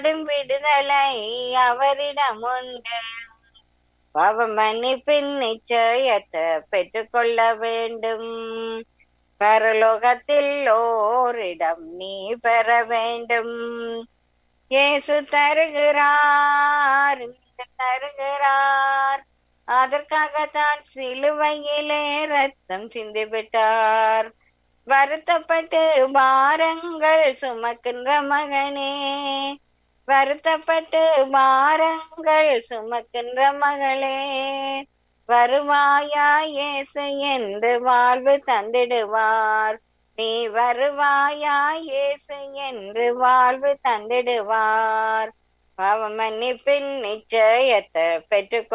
பாடும் விடுதலை அவரிடம் உண்டு பாவ மன்னிப்பின் நிச்சயத்தை பெற்றுக்கொள்ள வேண்டும் பரலோகத்தில் ஓரிடம் நீ பெற வேண்டும் இயேசு தருகிறார் இன்று தருகிறார் அதற்காகத்தான் சிலுவையிலே ரத்தம் சிந்திவிட்டார் வருத்தப்பட்டு பாரங்கள் சுமக்கின்ற மகனே வருத்தப்பட்டு பாரங்கள் சுமக்கின்ற மகளே வருவாயா இயேசு என்று வாழ்வு தந்திடுவார் நீ வருவாயா இயேசு என்று வாழ்வு தந்திடுவார் பாவ மன்னிப்பின் நிச்சயத்தை பெற்றுக்கொள்